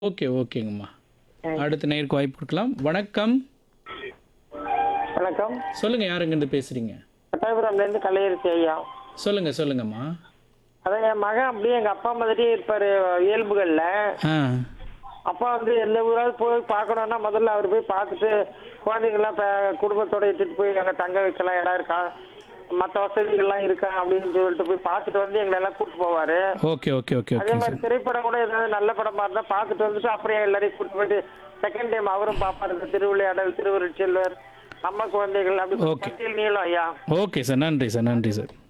Okay ஓகேங்கம்மா அடுத்த நேருக்கு வாய்ப்பு கொடுக்கலாம் வணக்கம் வணக்கம் சொல்லுங்க யாருங்கேருந்து பேசுறீங்க பட்டாபுரம்லேருந்து கலையரசி ஐயா சொல்லுங்க சொல்லுங்கம்மா அதான் என் மகன் அப்படியே எங்கள் அப்பா மாதிரியே இருப்பார் இயல்புகளில் ஆ அப்பா வந்து எந்த ஊராவது போய் பார்க்கணுன்னா முதல்ல அவர் போய் பார்த்துட்டு குழந்தைங்களாம் இப்போ குடும்பத்தோட இட்டுட்டு போய் அங்கே தங்க வைக்கலாம் இடம் இருக்கா மற்ற வசதிகள்லாம் இருக்கா அப்படின்னு சொல்லிட்டு போய் பார்த்துட்டு வந்து எங்களை எல்லாம் கூப்பிட்டு போவார் ஓகே ஓகே ஓகே அதே ஓகே மாதிரி திரைப்படம் கூட ஏதாவது நல்ல படமா இருந்தா பார்த்துட்டு வந்துட்டு அப்புறம் எல்லாரையும் கூட்டிட்டு போயிட்டு செகண்ட் டைம் அவரும் பார்ப்பாரு இந்த திருவிளையாடல் திருவருட்செல்வர் அம்மா குழந்தைகள் அப்படி Okay. பட்டியல் நீளம் ஐயா ஓகே சார் நன்றி சார் நன்றி சார்